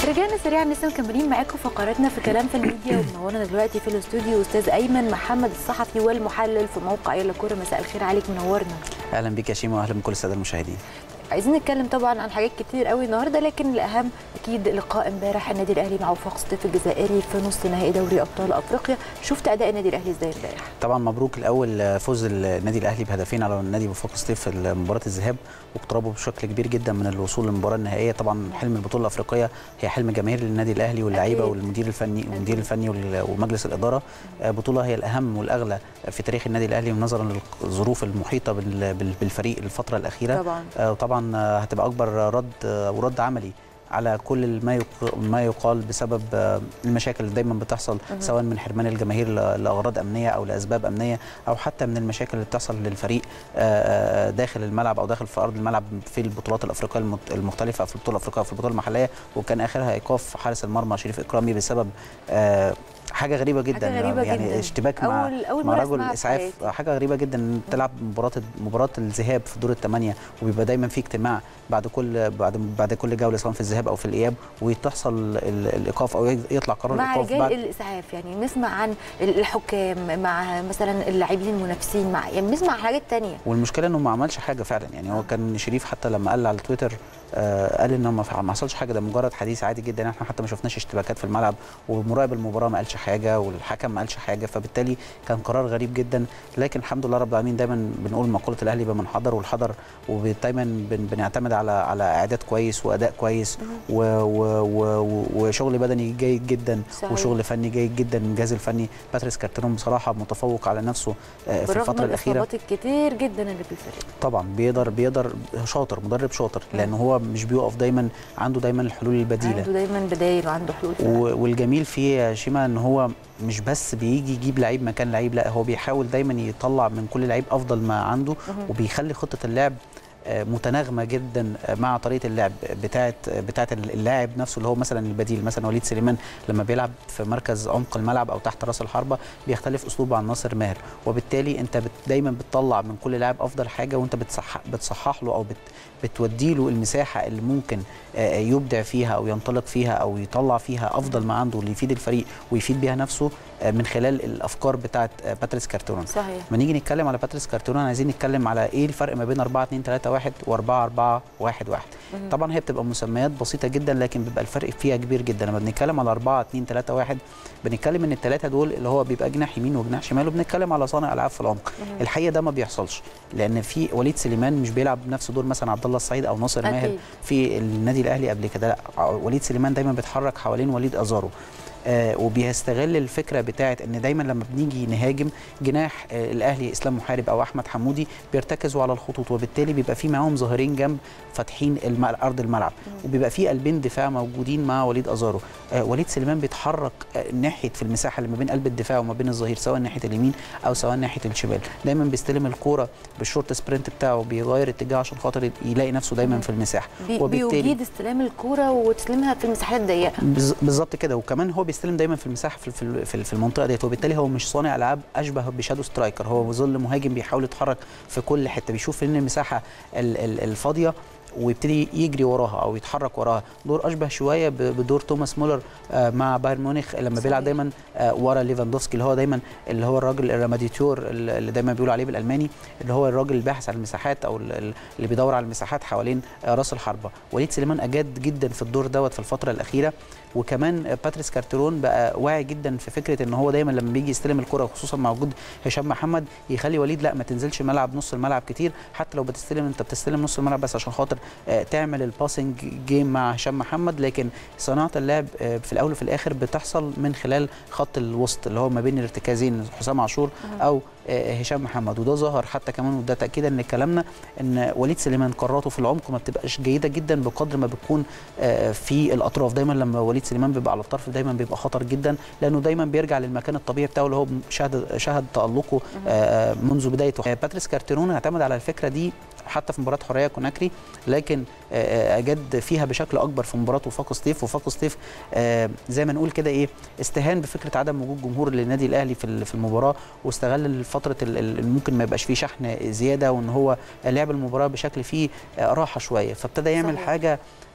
رجعنا سريعا لسه مكملين معاكم فقراتنا في كلام في الميديا ومنورنا دلوقتي في الاستوديو استاذ ايمن محمد الصحفي والمحلل في موقع يلا كوره مساء الخير عليك منورنا اهلا بك يا شيماء واهلا بكل الساده المشاهدين عايزين نتكلم طبعا عن حاجات كتير قوي النهارده لكن الاهم اكيد لقاء امبارح النادي الاهلي مع وفاق سطيف الجزائري في نص نهائي دوري ابطال افريقيا شفت اداء النادي الاهلي ازاي امبارح طبعا مبروك الاول فوز النادي الاهلي بهدفين على النادي وفاق سطيف في مباراه الذهاب واقترابه بشكل كبير جدا من الوصول للمباراه النهائيه طبعا حلم البطوله الافريقيه هي حلم جماهير للنادي الاهلي واللعيبه والمدير الفني والمدير الفني ومجلس الاداره بطوله هي الاهم والاغلى في تاريخ النادي الاهلي نظرا للظروف المحيطه بالفريق الفتره الاخيره طبعا طبعا هتبقى اكبر رد ورد عملي على كل ما ما يقال بسبب المشاكل اللي دايما بتحصل سواء من حرمان الجماهير لاغراض امنيه او لاسباب امنيه او حتى من المشاكل اللي بتحصل للفريق داخل الملعب او داخل في ارض الملعب في البطولات الافريقيه المختلفه في البطوله الافريقيه وفي البطوله المحليه وكان اخرها ايقاف حارس المرمى شريف اكرامي بسبب حاجه غريبه جدا حاجة غريبة يعني جدا. اشتباك مع أول أول مع مرة رجل أسمعها في اسعاف حياتي. حاجه غريبه جدا تلعب مباراه مباراه الذهاب في دور الثمانيه وبيبقى دايما في اجتماع بعد كل بعد بعد كل جوله سواء في الذهاب او في الاياب وتحصل ال- الايقاف او يطلع قرار مع الايقاف رجال بعد الاسعاف يعني نسمع عن الحكام مع مثلا اللاعبين المنافسين مع يعني بنسمع عن حاجات تانية والمشكله انه ما عملش حاجه فعلا يعني هو كان شريف حتى لما قال على تويتر آه قال انه ما فع- ما حصلش حاجه ده مجرد حديث عادي جدا احنا حتى ما شفناش اشتباكات في الملعب ومراقب المباراه ما قالش حاجه والحكم ما قالش حاجه فبالتالي كان قرار غريب جدا لكن الحمد لله رب العالمين دايما بنقول مقوله الاهلي بمن حضر والحضر ودايما بن بنعتمد على على اعداد كويس واداء كويس و و و وشغل بدني جيد جدا صحيح. وشغل فني جيد جدا من الجهاز الفني باتريس كارترون بصراحه متفوق على نفسه آه، في بالرغم الفتره من الاخيره الاصابات الكتير جدا اللي في الفريق طبعا بيقدر بيقدر شاطر مدرب شاطر لان هو مش بيقف دايما عنده دايما الحلول البديله عنده دايما بدايل وعنده حلول فعلا. و- والجميل فيه يا شيما ان هو مش بس بيجي يجيب لعيب مكان لعيب لا هو بيحاول دايما يطلع من كل لعيب افضل ما عنده وبيخلي خطه اللعب آه، متناغمه جدا آه، مع طريقه اللعب بتاعه بتاعه اللاعب نفسه اللي هو مثلا البديل مثلا وليد سليمان لما بيلعب في مركز عمق الملعب او تحت راس الحربه بيختلف اسلوبه عن ناصر ماهر وبالتالي انت بت دايما بتطلع من كل لاعب افضل حاجه وانت بتصحح بتصحح له او بت بتودي له المساحه اللي ممكن آه، يبدع فيها او ينطلق فيها او يطلع فيها افضل ما عنده اللي يفيد الفريق ويفيد بيها نفسه آه، من خلال الافكار بتاعه آه، باتريس كارتورون صحيح لما نيجي نتكلم على باتريس كارتورون عايزين نتكلم على ايه الفرق ما بين 4 2 3 1 و 4 4 1 1 طبعا هي بتبقى مسميات بسيطه جدا لكن بيبقى الفرق فيها كبير جدا لما بنتكلم على 4 2 3 1 بنتكلم ان الثلاثه دول اللي هو بيبقى جناح يمين وجناح شمال وبنتكلم على صانع العاب في العمق الحقيقه ده ما بيحصلش لان في وليد سليمان مش بيلعب نفس دور مثلا عبد الله السعيد او ناصر أكيد. ماهر في النادي الاهلي قبل كده لا وليد سليمان دايما بيتحرك حوالين وليد ازارو آه وبيستغل الفكره بتاعه ان دايما لما بنيجي نهاجم جناح آه الاهلي اسلام محارب او احمد حمودي بيرتكزوا على الخطوط وبالتالي بيبقى في معاهم ظاهرين جنب فاتحين المل... ارض الملعب وبيبقى في قلبين دفاع موجودين مع وليد ازارو آه وليد سليمان بيتحرك آه ناحيه في المساحه اللي ما بين قلب الدفاع وما بين الظهير سواء ناحيه اليمين او سواء ناحيه الشمال دايما بيستلم الكوره بالشورت سبرنت بتاعه بيغير اتجاه عشان خاطر يلاقي نفسه دايما في المساحه بي- بيجيد استلام الكوره وتسليمها في المساحات الضيقه بز- بالظبط كده وكمان هو بيستلم دايما في المساحه في في- في في المنطقه ديت وبالتالي هو مش صانع العاب اشبه بشادو سترايكر هو ظل مهاجم بيحاول يتحرك في كل حته بيشوف فين المساحه ال- ال- الفاضيه ويبتدي يجري وراها او يتحرك وراها دور اشبه شويه ب- بدور توماس مولر آه، مع بايرن ميونخ لما صحيح. بيلعب دايما آه، ورا ليفاندوفسكي اللي هو دايما اللي هو الراجل الراماديتور اللي دايما بيقولوا عليه بالالماني اللي هو الراجل الباحث عن المساحات او ال- ال- اللي بيدور على المساحات حوالين آه، راس الحربه وليد سليمان اجاد جدا في الدور دوت في الفتره الاخيره وكمان آه، باتريس كارترون بقى واعي جدا في فكره ان هو دايما لما بيجي يستلم الكره خصوصا مع وجود هشام محمد يخلي وليد لا ما تنزلش ملعب نص الملعب كتير حتى لو بتستلم انت بتستلم نص الملعب بس عشان خاطر آه، تعمل الباسنج جيم مع هشام محمد لكن صناعه اللعب آه، في الاول وفي الاخر بتحصل من خلال خط الوسط اللي هو ما بين الارتكازين حسام عاشور او آه، هشام محمد وده ظهر حتى كمان وده تاكيدا لكلامنا ان وليد سليمان قراراته في العمق ما بتبقاش جيده جدا بقدر ما بتكون آه، في الاطراف دايما لما وليد سليمان بيبقى على الطرف دايما بيبقى خطر جدا لانه دايما بيرجع للمكان الطبيعي بتاعه اللي هو شهد شهد تالقه آه، منذ بدايته آه، باتريس كارتيرون اعتمد على الفكره دي حتى في مباراه حريه كوناكري لكن آه، اجد فيها بشكل اكبر في مباراه وفاق سطيف وفاق سطيف آه، زي ما نقول كده ايه استهان بفكره عدم وجود جمهور للنادي الاهلي في ال- في المباراه واستغل فتره ال- ال- ممكن ما يبقاش فيه شحن زياده وان هو لعب المباراه بشكل فيه آه، راحه شويه فابتدى يعمل صحيح. حاجه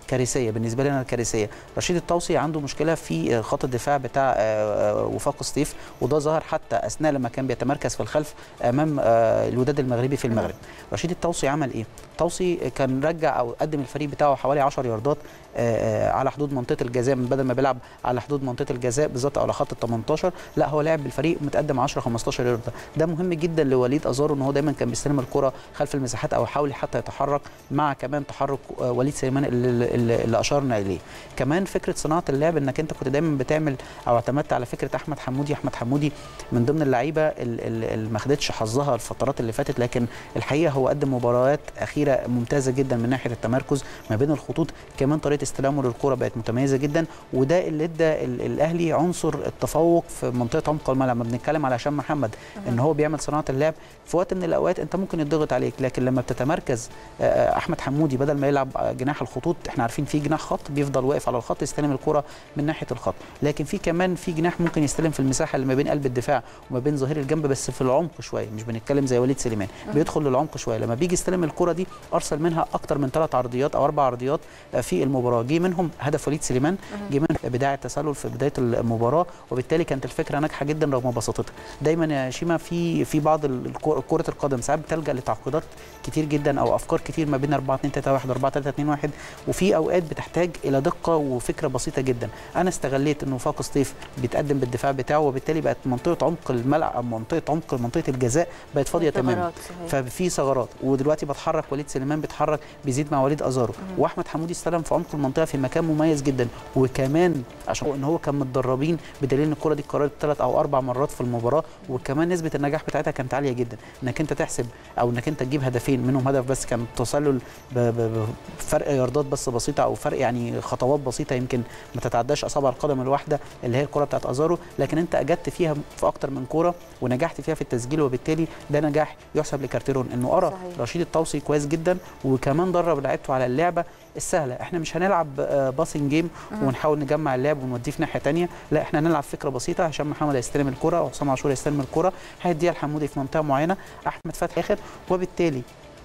كارثيه بالنسبه لنا كارثيه رشيد الطوسي عنده مشكله في خط الدفاع بتاع آه، آه، وفاق سطيف وده ظهر حتى اثناء لما كان بيتمركز في الخلف امام آه، الوداد المغربي في المغرب رشيد الطوسي عمل ايه طوسي كان رجع او قدم الفريق بتاعه حوالي 10 ياردات آه، آه، على حدود منطقه الجزاء من بدل ما بيلعب على حدود منطقه الجزاء بالظبط او على خط ال 18 لا هو لعب بالفريق متقدم 10 15 يارده ده مهم جدا لوليد ازارو ان هو دايما كان بيستلم الكره خلف المساحات او يحاول حتى يتحرك مع كمان تحرك آه، وليد سليمان اللي, اللي اللي اشرنا اليه كمان فكره صناعه اللعب انك انت كنت دايما بتعمل او اعتمدت على فكره احمد حمودي احمد حمودي من ضمن اللعيبه ال- ال- اللي ما خدتش حظها الفترات اللي فاتت لكن الحقيقه هو قدم مباريات اخيره ممتازه جدا من ناحيه التمركز ما بين الخطوط كمان طريقه استلامه للكره بقت متميزه جدا وده اللي ادى ال- الاهلي عنصر التفوق في منطقه عمق الملعب لما بنتكلم على هشام محمد ان هو بيعمل صناعه اللعب في وقت من الاوقات انت ممكن يضغط عليك لكن لما بتتمركز آه، احمد حمودي بدل ما يلعب آه، جناح الخطوط احنا عارفين في جناح خط بيفضل واقف على الخط يستلم الكره من ناحيه الخط لكن في كمان في جناح ممكن يستلم في المساحه اللي ما بين قلب الدفاع وما بين ظهير الجنب بس في العمق شويه مش بنتكلم زي وليد سليمان بيدخل للعمق شويه لما بيجي يستلم الكره دي ارسل منها اكتر من ثلاث عرضيات او اربع عرضيات آه، في المباراه جه منهم هدف وليد سليمان جه منهم بدايه التسلل في بدايه المباراه وبالتالي كانت الفكره ناجحه جدا رغم بساطتها دايما يا شيما في في بعض ال- الكو- كره القدم ساعات بتلجا لتعقيدات كتير جدا او افكار كتير ما بين 4 2 3 1 4 3 2 1 وفي اوقات بتحتاج الى دقه وفكره بسيطه جدا انا استغليت انه فاق سطيف بيتقدم بالدفاع بتاعه وبالتالي بقت منطقه عمق الملعب أو منطقه عمق منطقه الجزاء بقت فاضيه تماما ثغرات، صحيح. ففي ثغرات ودلوقتي بتحرك وليد سليمان بيتحرك بيزيد مع وليد ازارو واحمد حمودي استلم في عمق المنطقه في مكان مميز جدا وكمان عشان ان هو كان متدربين بدليل ان الكره دي اتكررت ثلاث او اربع مرات في المباراه وكمان نسبه النجاح بتاعتها كانت عاليه جدا انك انت تحسب او انك انت تجيب هدفين منهم هدف بس كان تسلل ب- ب- بفرق ياردات بس بسيطه او فرق يعني خطوات بسيطه يمكن ما تتعداش اصابع القدم الواحده اللي هي الكره بتاعت ازارو لكن انت اجدت فيها في اكتر من كوره ونجحت فيها في التسجيل وبالتالي ده نجاح يحسب لكارتيرون انه قرا صحيح. رشيد الطوسي كويس جدا وكمان درب لعيبته على اللعبه السهله احنا مش هنلعب باسنج جيم ونحاول نجمع اللعب ونوديه في ناحيه تانية لا احنا هنلعب فكره بسيطه هشام محمد هيستلم الكره وحسام عاشور هيستلم الكره هيديها لحمودي في منطقه معينه احمد فتحي اخر وبالتالي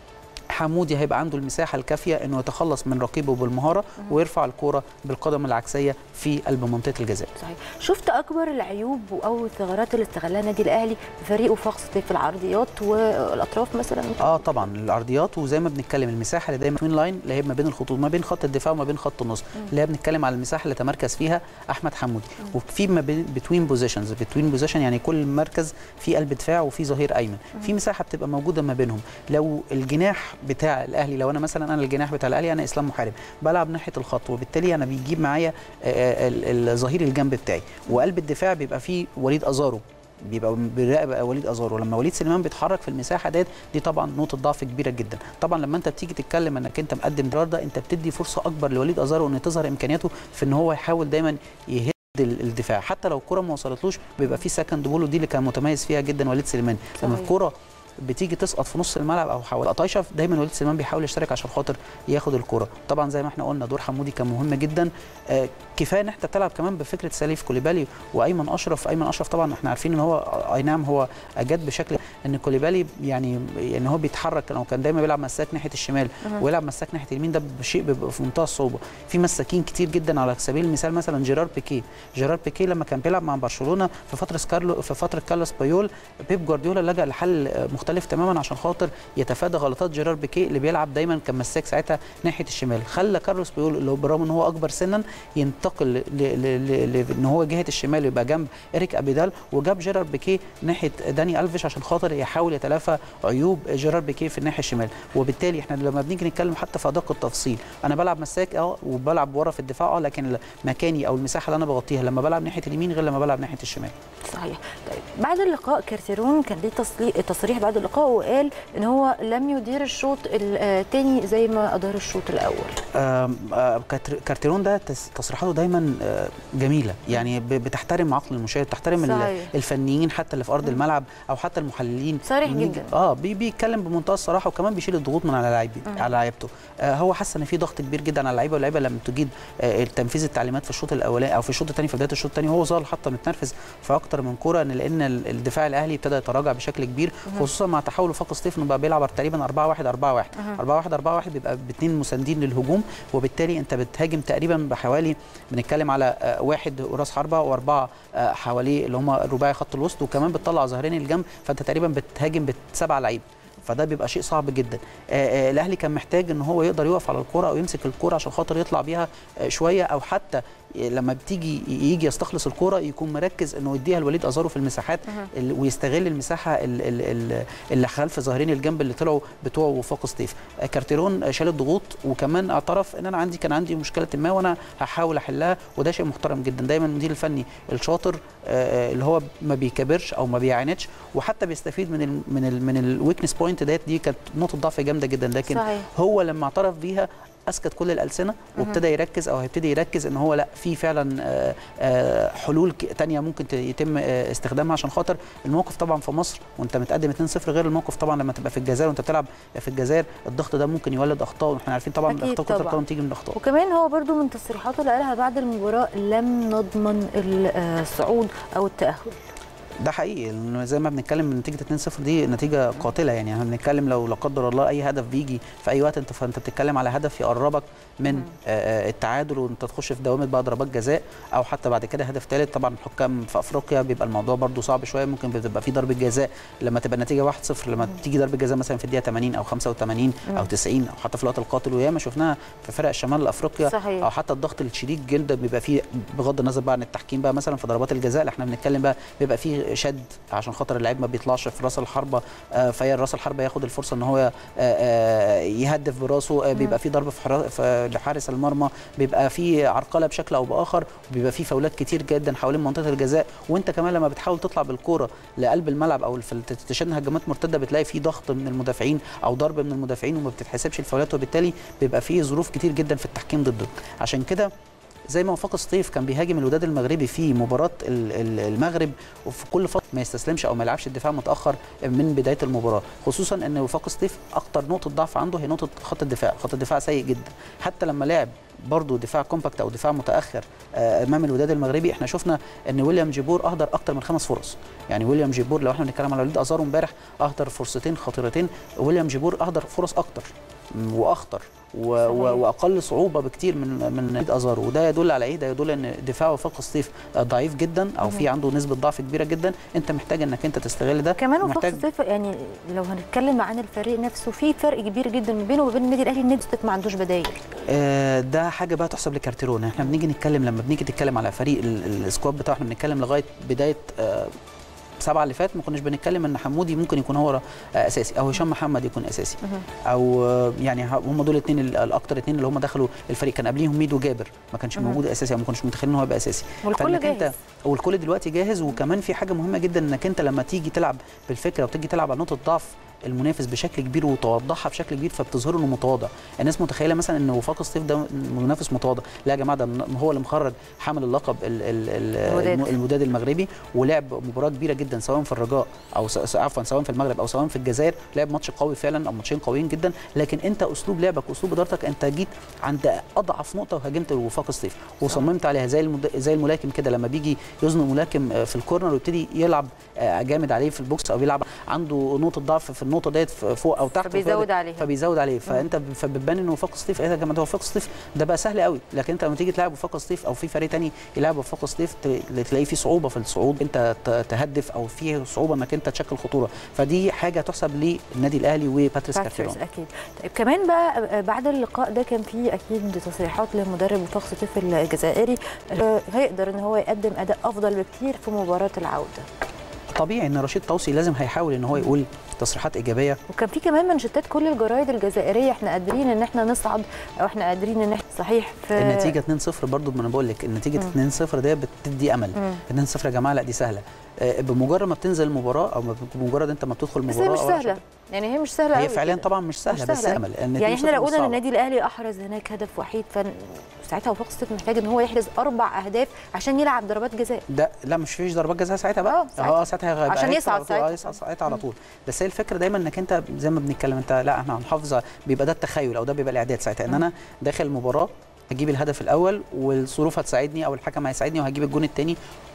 حمودي هيبقى عنده المساحه الكافيه انه يتخلص من رقيبه بالمهاره ويرفع الكره بالقدم العكسيه في قلب منطقه الجزاء صحيح شفت اكبر العيوب او الثغرات اللي استغلها النادي الاهلي في فريقه في سطيف في العرضيات والاطراف مثلا اه طبعا العرضيات وزي ما بنتكلم المساحه اللي دايما توين لاين اللي هي ما بين الخطوط ما بين خط الدفاع وما بين خط النص اللي هي بنتكلم على المساحه اللي تمركز فيها احمد حمودي وفي ما بين بتوين بوزيشنز بتوين بوزيشن يعني كل مركز في قلب دفاع وفي ظهير ايمن في مساحه بتبقى موجوده ما بينهم لو الجناح بتاع الاهلي لو انا مثلا انا الجناح بتاع الاهلي انا اسلام محارب بلعب ناحيه الخط وبالتالي انا بيجيب معايا آه، ال- الظهير الجنب بتاعي وقلب الدفاع بيبقى فيه وليد ازارو بيبقى بيراقب وليد ازارو لما وليد سليمان بيتحرك في المساحه ديت دي طبعا نقطه ضعف كبيره جدا طبعا لما انت بتيجي تتكلم انك انت مقدم النهارده انت بتدي فرصه اكبر لوليد ازارو ان تظهر امكانياته في ان هو يحاول دايما يهد ال- الدفاع حتى لو الكره ما وصلتلوش بيبقى في سكند بول ودي اللي كان متميز فيها جدا وليد سليمان لما صحيح. الكره بتيجي تسقط في نص الملعب او حوالي طايشه دايما وليد سليمان بيحاول يشترك عشان خاطر ياخد الكره طبعا زي ما احنا قلنا دور حمودي كان مهم جدا آه كفايه ان انت تلعب كمان بفكره سليف كوليبالي وايمن اشرف ايمن اشرف طبعا احنا عارفين ان هو اي نعم هو اجاد بشكل ان كوليبالي يعني ان هو بيتحرك لو كان دايما بيلعب مساك ناحيه الشمال ويلعب مساك ناحيه اليمين ده بشيء بيبقى في منتهى الصعوبه في مساكين كتير جدا على سبيل المثال مثلا جيرار بيكيه جيرار بيكيه لما كان بيلعب مع برشلونه في فتره كارلو في فتره كارلوس بايول بيب جوارديولا لجا لحل آه، مختلف تماما عشان خاطر يتفادى غلطات جيرار بيكيه اللي بيلعب دايما كان مساك ساعتها ناحيه الشمال خلى كارلوس بايول اللي هو بالرغم ان هو اكبر سنا ينتقل ل- ل- ل- ل- ان هو جهه الشمال يبقى جنب اريك ابيدال وجاب جيرار بيكيه ناحيه داني الفيش عشان خاطر يحاول يتلافى عيوب جيرار بيكيه في الناحيه الشمال وبالتالي احنا لما بنيجي نتكلم حتى في ادق التفصيل انا بلعب مساك اه وبلعب ورا في الدفاع اه لكن مكاني او المساحه اللي انا بغطيها لما بلعب ناحيه اليمين غير لما بلعب ناحيه الشمال صحيح طيب بعد اللقاء كارتيرون كان ليه تصلي- تصريح بعد اللقاء وقال ان هو لم يدير الشوط الثاني زي ما ادار الشوط الاول آم، آه، كاتر- كارتيرون ده تس- تصريحاته دايما آه، جميله يعني ب- بتحترم عقل المشاهد بتحترم ال- صحيح. الفنيين حتى اللي في ارض الملعب او حتى المحللين الداخليين صريح بنيجي- جدا. اه بي بيتكلم بمنتهى الصراحه وكمان بيشيل الضغوط من على لعيب على لعيبته آه هو حس ان في ضغط كبير جدا على اللعيبه واللعيبه لما تجيد آه تنفيذ التعليمات في الشوط الاولاني او في الشوط الثاني في بدايه الشوط الثاني هو ظهر حتى متنرفز في اكتر من كوره ان لان ال- الدفاع الاهلي ابتدى يتراجع بشكل كبير خصوصا مع تحول وفاق سطيف انه بقى بيلعب تقريبا 4 1 4 1 4 1 4 1 بيبقى باثنين مساندين للهجوم وبالتالي انت بتهاجم تقريبا بحوالي بنتكلم على آه، واحد راس حربه واربعه آه، حواليه اللي هم رباعي خط الوسط وكمان بتطلع ظهرين الجنب فانت تقريبا بتهاجم بسبع لعيبه فده بيبقى شيء صعب جدا آه، آه، الاهلي كان محتاج ان هو يقدر يقف على الكره او يمسك الكره عشان خاطر يطلع بيها آه، شويه او حتى لما بتيجي يجي يستخلص الكره يكون مركز انه يديها لوليد ازارو في المساحات ال- ويستغل المساحه ال- ال- ال- اللي خلف ظاهرين الجنب اللي طلعوا بتوع وفاق سطيف آه، كارتيرون آه، شال الضغوط وكمان اعترف ان انا عندي كان عندي مشكله ما وانا هحاول احلها وده شيء محترم جدا دايما المدير الفني الشاطر آه، اللي هو ما بيكبرش او ما بيعاندش وحتى بيستفيد من ال من ال من الويكنس بوينت ديت دي كانت نقطه ضعف جامده جدا لكن صحيح. هو لما اعترف بيها اسكت كل الالسنه وابتدى يركز او هيبتدي يركز ان هو لا في فعلا آه، آه، حلول ك- تانية ممكن ت- يتم آه، استخدامها عشان خاطر الموقف طبعا في مصر وانت متقدم 2-0 غير الموقف طبعا لما تبقى في الجزائر وانت بتلعب في الجزائر الضغط ده ممكن يولد اخطاء واحنا عارفين طبعا أكيد اخطاء كره طبعاً. القدم تيجي من الاخطاء وكمان هو برضو من تصريحاته اللي قالها بعد المباراة لم نضمن الصعود أو التأهل ده حقيقي لأن زي ما بنتكلم نتيجه 2-0 دي نتيجه قاتله يعني احنا بنتكلم لو لا قدر الله اي هدف بيجي في اي وقت انت فانت بتتكلم على هدف يقربك من مم. آه، آه، التعادل وانت تخش في دوامه بقى ضربات جزاء او حتى بعد كده هدف ثالث طبعا الحكام في افريقيا بيبقى الموضوع برده صعب شويه ممكن بتبقى في ضربه جزاء لما تبقى النتيجه 1-0 لما تيجي ضربه جزاء مثلا في الدقيقه 80 او 85 او 90 او حتى في الوقت القاتل وياما شفناها في فرق الشمال الافريقيا صحيح. او حتى الضغط الشديد جدا بيبقى فيه بغض النظر بقى عن التحكيم بقى مثلا في ضربات الجزاء اللي احنا بنتكلم بقى بيبقى فيه شد عشان خاطر اللعيب ما بيطلعش في راس الحربه آه، فهي راس الحربه ياخد الفرصه ان هو آه، آه، يهدف براسه آه، بيبقى فيه ضرب في حرا- في- لحارس المرمى بيبقى فيه عرقله بشكل او باخر وبيبقى فيه فاولات كتير جدا حوالين منطقه الجزاء وانت كمان لما بتحاول تطلع بالكوره لقلب الملعب او في الت- تشن هجمات مرتده بتلاقي فيه ضغط من المدافعين او ضرب من المدافعين وما بتتحسبش الفاولات وبالتالي بيبقى فيه ظروف كتير جدا في التحكيم ضده عشان كده زي ما وفاق سطيف كان بيهاجم الوداد المغربي في مباراه ال- ال- المغرب وفي كل فتره ما يستسلمش او ما يلعبش الدفاع متاخر من بدايه المباراه خصوصا ان وفاق سطيف اكتر نقطه ضعف عنده هي نقطه خط الدفاع خط الدفاع سيء جدا حتى لما لعب برضه دفاع كومباكت او دفاع متاخر آه، امام الوداد المغربي احنا شفنا ان ويليام جيبور اهدر اكتر من خمس فرص يعني ويليام جيبور لو احنا بنتكلم على وليد ازارو امبارح اهدر فرصتين خطيرتين ويليام جيبور اهدر فرص اكتر م، واخطر و... و... صحيح. واقل صعوبه بكتير من من وليد ازارو وده يدل على ايه ده يدل ان دفاع وفاق سطيف آه، ضعيف جدا او في عنده نسبه ضعف كبيره جدا انت محتاج انك انت تستغل ده كمان وفاق ومحتاج سطيف يعني لو هنتكلم عن الفريق نفسه في فرق كبير جدا ما بينه وبين النادي الاهلي النادي سطيف ما عندوش بدايل آه، ده حاجه بقى تحسب لكارتيرون احنا بنيجي نتكلم لما بنيجي نتكلم على فريق ال- السكواد بتاعه احنا بنتكلم لغايه بدايه آه، سبعه اللي فات ما كناش بنتكلم ان حمودي ممكن يكون هو آه، اساسي او هشام محمد يكون اساسي او آه، يعني ه- هم دول الاثنين الاكتر اثنين اللي هم دخلوا الفريق كان قبليهم ميدو جابر ما كانش مهم. موجود اساسي او ما كناش متخيلين ان هو يبقى اساسي والكل فإنك انت جاهز والكل دلوقتي جاهز وكمان في حاجه مهمه جدا انك انت لما تيجي تلعب بالفكره وتيجي تلعب على نقطه ضعف المنافس بشكل كبير وتوضحها بشكل كبير فبتظهر انه متواضع الناس متخيله مثلا ان وفاق سطيف ده منافس متواضع لا يا جماعه ده هو اللي مخرج حامل اللقب ال ال ال الوداد. الوداد المغربي ولعب مباراه كبيره جدا سواء في الرجاء او س- س- عفوا سواء في المغرب او سواء في الجزائر لعب ماتش قوي فعلا او ماتشين قويين جدا لكن انت اسلوب لعبك واسلوب ادارتك انت جيت عند اضعف نقطه وهاجمت وفاق سطيف وصممت عليها زي المد... زي الملاكم كده لما بيجي يزنق ملاكم آه، في الكورنر ويبتدي يلعب آه، جامد عليه في البوكس او يلعب عنده نقطه ضعف في النقطه ديت ف- فوق او تحت فبيزود وفوق- عليها. فبيزود عليه فانت ب- فبتبان ان وفاق سطيف ايه ده يا جماعه ده وفاق سطيف ده بقى سهل قوي لكن انت لما تيجي تلعب وفاق سطيف او في فريق تاني يلعب وفاق سطيف ت- تلاقي في صعوبه في الصعود انت ت- تهدف او في صعوبه انك انت تشكل خطوره فدي حاجه تحسب للنادي الاهلي وباتريس كارتيرون باتريس اكيد طيب كمان بقى بعد اللقاء ده كان في اكيد تصريحات لمدرب وفاق سطيف الجزائري آه، هيقدر ان هو يقدم اداء افضل بكتير في مباراه العوده طبيعي ان رشيد توصي لازم هيحاول ان هو يقول تصريحات ايجابيه وكان في كمان منشطات كل الجرايد الجزائريه احنا قادرين ان احنا نصعد او احنا قادرين ان احنا صحيح في النتيجه 2-0 برضو ما انا بقول لك النتيجه 2-0 دي بتدي امل مم. 2-0 يا جماعه لا دي سهله آه، بمجرد ما بتنزل المباراه او بمجرد انت ما بتدخل بس هي المباراه مش أو سهله يعني هي مش سهله هي قوي فعليا كده. طبعا مش سهله مش بس سهلة. امل لأن يعني 2-0 احنا لو مش قلنا ان صعبة. النادي الاهلي احرز هناك هدف وحيد فساعتها وفاق سطيف محتاج ان هو يحرز اربع اهداف عشان يلعب ضربات جزاء ده لا مش فيش ضربات جزاء ساعتها بقى آه، ساعتها. اه ساعتها هيبقى عشان هيكسب يصعد على طول. اه ساعتها. يصعد ساعتها على طول بس هي الفكره دايما انك انت زي ما بنتكلم انت لا احنا هنحافظ على- بيبقى ده التخيل او ده بيبقى الاعداد ساعتها ان انا داخل المباراه هجيب الهدف الاول والظروف هتساعدني او الحكم هيساعدني وهجيب الجون الثاني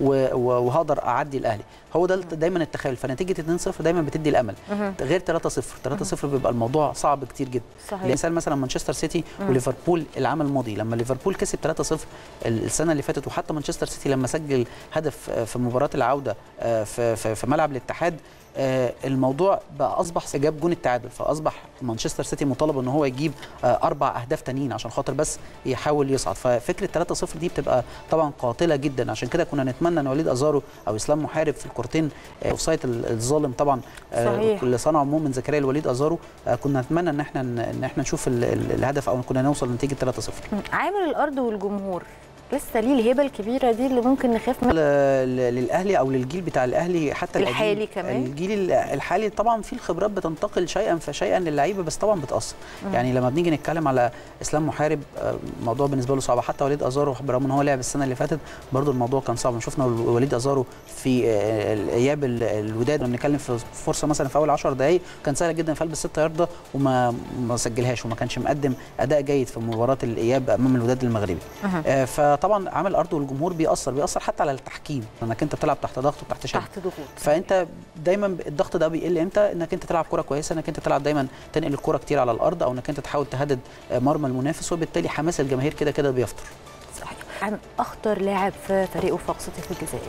وهقدر اعدي الاهلي هو ده دايما التخيل فنتيجه 2-0 دايما بتدي الامل غير 3-0 3-0 بيبقى الموضوع صعب كتير جدا صحيح. مثال مثلا مانشستر سيتي وليفربول العام الماضي لما ليفربول كسب 3-0 السنه اللي فاتت وحتى مانشستر سيتي لما سجل هدف في مباراه العوده آه، في في في ملعب الاتحاد آه، الموضوع بقى اصبح جاب جون التعادل فاصبح مانشستر سيتي مطالب ان هو يجيب آه، اربع اهداف تانيين عشان خاطر بس يحاول يصعد ففكره 3-0 دي بتبقى طبعا قاتله جدا عشان كده كنا نتمنى ان وليد ازارو او اسلام محارب في الكورتين آه، اوفسايد الظالم طبعا آه، صحيح. اللي صنعه مؤمن زكريا لوليد ازارو آه، كنا نتمنى ان احنا ان احنا نشوف ال- ال- الهدف او كنا نوصل لنتيجه 3-0 عامل الارض والجمهور لسه ليه الهبه الكبيره دي اللي ممكن نخاف منها ل- ل- للاهلي او للجيل بتاع الاهلي حتى القديم. الحالي كمان؟ الجيل ال- الحالي طبعا في الخبرات بتنتقل شيئا فشيئا للعيبه بس طبعا بتاثر يعني لما بنيجي نتكلم على اسلام محارب آه، الموضوع بالنسبه له صعب حتى وليد ازارو برغم ان هو لعب السنه اللي فاتت برضو الموضوع كان صعب شفنا وليد ازارو في آه، الاياب ال- الوداد لما بنتكلم في فرصه مثلا في اول 10 دقائق كان سهل جدا في قلب الست يارده وما ما سجلهاش وما كانش مقدم اداء جيد في مباراه الاياب امام الوداد المغربي آه، فطبعا عامل الارض والجمهور بيأثر بيأثر حتى على التحكيم انك انت بتلعب تحت ضغط وتحت شد تحت ضغوط فانت دايما الضغط ده بيقل امتى انك انت تلعب كره كويسه انك انت تلعب دايما تنقل الكره كتير على الارض او انك انت تحاول تهدد آه، مرمى المنافس وبالتالي حماس الجماهير كده كده بيفطر صحيح عن اخطر لاعب في فريق وفاق سطيف الجزائري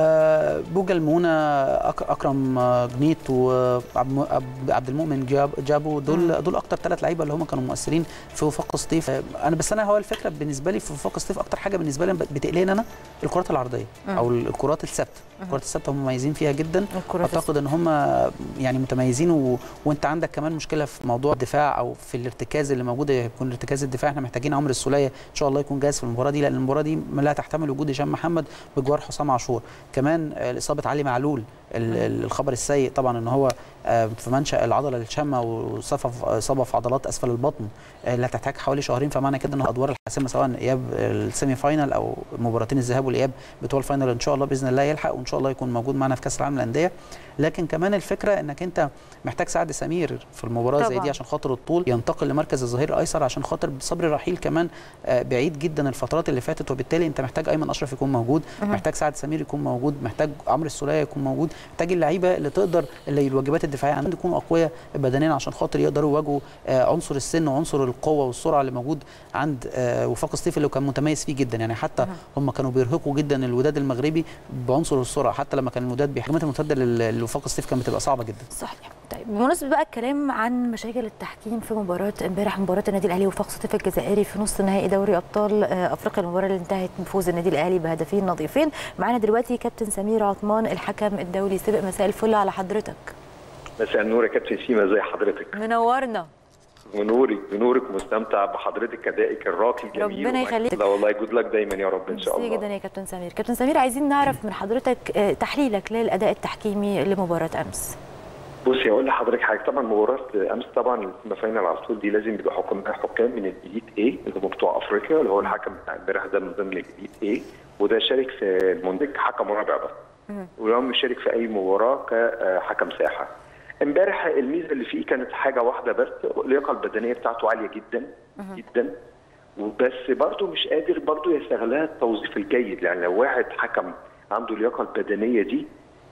آه، بوجا المونة أك- اكرم آه، جنيت وعبد عبد المؤمن جاب جابوا دول دول اكتر ثلاث لعيبه اللي هم كانوا مؤثرين في وفاق سطيف آه، انا بس انا هو الفكره بالنسبه لي في وفاق سطيف اكتر حاجه بالنسبه لي بتقلقني انا الكرات العرضيه او الكرات الثابته الكرات الثابته هم مميزين فيها جدا الكرات اعتقد ان هم يعني متميزين و... وانت عندك كمان مشكله في موضوع الدفاع او في الارتكاز اللي موجود يكون ارتكاز الدفاع احنا محتاجين عمرو السوليه ان شاء الله يكون جاهز في المباراه دي لان المباراه دي لا تحتمل وجود هشام محمد بجوار حسام عاشور كمان آه، اصابه علي معلول ال- ال- الخبر السيء طبعا ان هو آه، في منشا العضله الشامه وصفى اصابه في عضلات اسفل البطن آه، اللي هتحتاج حوالي شهرين فمعنى كده ان الادوار الحاسمه سواء اياب السيمي فاينال او مباراتين الذهاب والاياب بتوع الفاينل ان شاء الله باذن الله يلحق وان شاء الله يكون موجود معنا في كاس العالم للانديه لكن كمان الفكره انك انت محتاج سعد سمير في المباراه زي طبعاً. دي عشان خاطر الطول ينتقل لمركز الظهير الايسر عشان خاطر صبري رحيل كمان آه، بعيد جدا الفترات اللي فاتت وبالتالي انت محتاج ايمن اشرف يكون موجود محتاج سعد سمير يكون موجود محتاج عمرو السوليه يكون موجود محتاج اللعيبه اللي تقدر اللي الواجبات الدفاعيه عندهم يكونوا اقوياء بدنيا عشان خاطر يقدروا يواجهوا آه، عنصر السن وعنصر القوه والسرعه اللي موجود عند آه، وفاق سطيف اللي كان متميز فيه جدا يعني حتى هم كانوا بيرهقوا جدا الوداد المغربي بعنصر السرعه حتى لما كان الوداد بيهاجمات المرتده لل- لوفاق سطيف كانت بتبقى صعبه جدا صحيح طيب بمناسبه بقى الكلام عن مشاكل التحكيم في مباراه امبارح مباراه النادي الاهلي وفاق سطيف الجزائري في نص نهائي دوري ابطال آه، افريقيا المباراه اللي انتهت بفوز النادي الاهلي بهدفين نظيفين معانا دلوقتي كابتن سمير عثمان الحكم الدولي سبق مساء الفل على حضرتك مساء النور يا كابتن سيما ازي حضرتك منورنا ونورك بنورك مستمتع بحضرتك ادائك الراقي الجميل ربنا ومعاك- يخليك. لا والله جود لك دايما يا رب ان شاء ميرسي الله جدا يا كابتن سمير كابتن سمير عايزين نعرف من حضرتك آه، تحليلك للاداء التحكيمي لمباراه امس بصي اقول لحضرتك حاجه طبعا مباراه امس طبعا السيمي فاينال على طول دي لازم يبقى حكام حكام من الجديد ايه اللي هم بتوع افريقيا اللي هو الحكم بتاع امبارح ده من ضمن الجديد ايه وده شارك في المونديك حكم رابع بس ولو مش شارك في اي مباراه كحكم ساحه امبارح الميزه اللي فيه كانت حاجه واحده بس اللياقه البدنيه بتاعته عاليه جدا جدا وبس برضه مش قادر برضه يستغلها التوظيف الجيد يعني لو واحد حكم عنده اللياقه البدنيه دي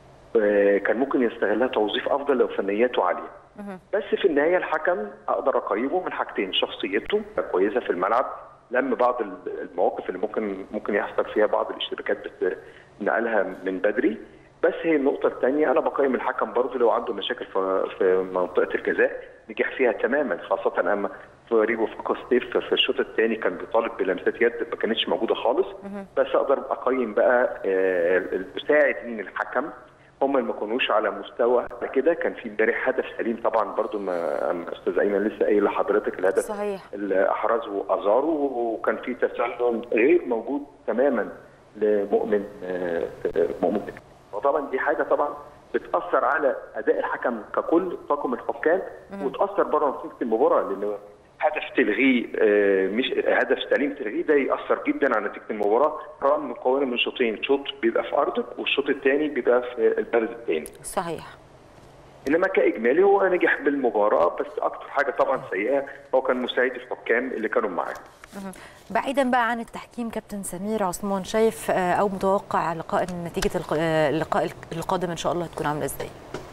آه، كان ممكن يستغلها توظيف افضل لو فنياته عاليه بس في النهايه الحكم اقدر اقيمه من حاجتين شخصيته كويسه في الملعب لم بعض المواقف اللي ممكن ممكن يحصل فيها بعض الاشتباكات بس نقلها من بدري بس هي النقطة الثانية أنا بقيم الحكم برضه لو عنده مشاكل في في منطقة الجزاء نجح فيها تماما خاصة أما فريق وفاق سطيف في الشوط الثاني كان بيطالب بلمسات يد ما كانتش موجودة خالص بس أقدر أقيم بقى آه، المساعدين الحكم هم اللي ما كانوش على مستوى كده كان في امبارح هدف سليم طبعا برضو ما ما استاذ ايمن لسه قايل لحضرتك الهدف صحيح. اللي احرزه ازارو وكان في تسلل غير موجود تماما لمؤمن آه، آه، مؤمن وطبعا دي حاجه طبعا بتاثر على اداء الحكم ككل طاقم الحكام وتاثر بره نتيجه المباراه لان هدف تلغيه آه، مش هدف سليم تلغيه ده ياثر جدا على نتيجه المباراه رغم مكونه من شوطين شوط بيبقى في ارضك والشوط الثاني بيبقى في البلد الثاني صحيح انما كاجمالي هو نجح بالمباراه بس اكتر حاجه طبعا سيئه هو كان مساعد الحكام اللي كانوا معاه بعيدا بقى عن التحكيم كابتن سمير عثمان شايف آه، او متوقع لقاء نتيجه الق- آه، اللقاء القادم ان شاء الله هتكون عامله ازاي؟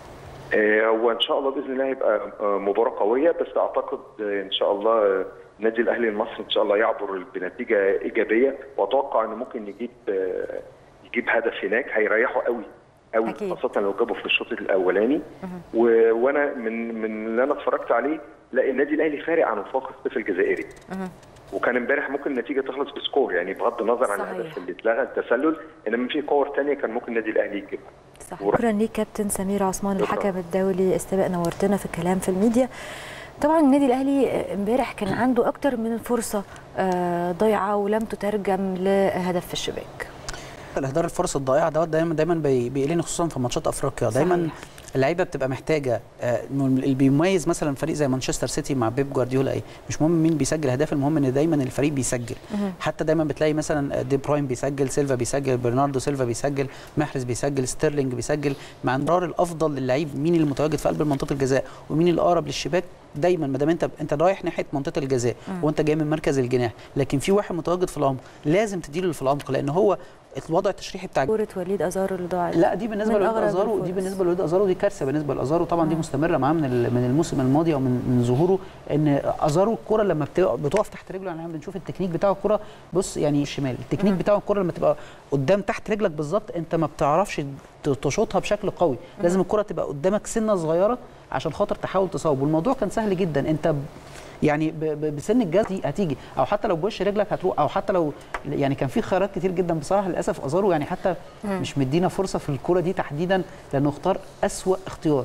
آه، هو ان شاء الله باذن الله هيبقى آه، مباراه قويه بس اعتقد آه، ان شاء الله آه، النادي الاهلي المصري ان شاء الله يعبر بنتيجه ايجابيه واتوقع انه ممكن يجيب آه، يجيب هدف هناك هيريحه قوي قوي أكيد. خاصه لو جابه في الشوط الاولاني و- وانا من من اللي انا اتفرجت عليه لا النادي الاهلي فارق عن وفاق الصيف الجزائري وكان امبارح ممكن النتيجه تخلص بسكور يعني بغض النظر عن صحيح. الهدف اللي اتلغى التسلل انما في كور ثانيه كان ممكن النادي الاهلي يجيبها صح ورا- شكرا ليك كابتن سمير عثمان شكراً. الحكم الدولي السابق نورتنا في الكلام في الميديا طبعا النادي الاهلي آه، امبارح كان عنده اكتر من فرصه آه، ضايعه ولم تترجم لهدف في الشباك الاهدار الفرص الضائعه دوت دايما دايما بي- بيقلقني خصوصا في ماتشات افريقيا دايما صحيح. اللعيبه بتبقى محتاجه آه، إنه اللي بيميز مثلا فريق زي مانشستر سيتي مع بيب جوارديولا ايه مش مهم مين بيسجل اهداف المهم ان دايما الفريق بيسجل حتى دايما بتلاقي مثلا دي بروين بيسجل سيلفا بيسجل برناردو سيلفا بيسجل محرز بيسجل ستيرلينج بيسجل مع انظار الافضل للعيب مين اللي متواجد في قلب منطقه الجزاء ومين اللي اقرب للشباك دايما ما دام انت انت رايح ناحيه منطقه الجزاء وانت جاي من مركز الجناح لكن في واحد متواجد في العمق لازم تديله اللي في العمق لان هو الوضع التشريحي بتاع كوره وليد ازارو اللي ضاعت لا دي بالنسبه من لوليد أغرب ازارو دي الفرص. بالنسبه لوليد ازارو دي كارثه بالنسبه لازارو طبعا دي مستمره معاه من ال- من الموسم الماضي او من من ظهوره ان ازارو الكره لما بت- بتقف تحت رجله يعني احنا بنشوف التكنيك بتاع الكره بص يعني الشمال التكنيك بتاع الكره لما تبقى قدام تحت رجلك بالظبط انت ما بتعرفش ت- تشوطها بشكل قوي لازم الكره تبقى قدامك سنه صغيره عشان خاطر تحاول تصوب والموضوع كان سهل جدا انت ب- يعني ب- ب- بسن الجاز دي هتيجي او حتى لو بوش رجلك هتروح او حتى لو يعني كان في خيارات كتير جدا بصراحه للاسف ازارو يعني حتى مش مدينا فرصه في الكره دي تحديدا لانه اختار اسوا اختيار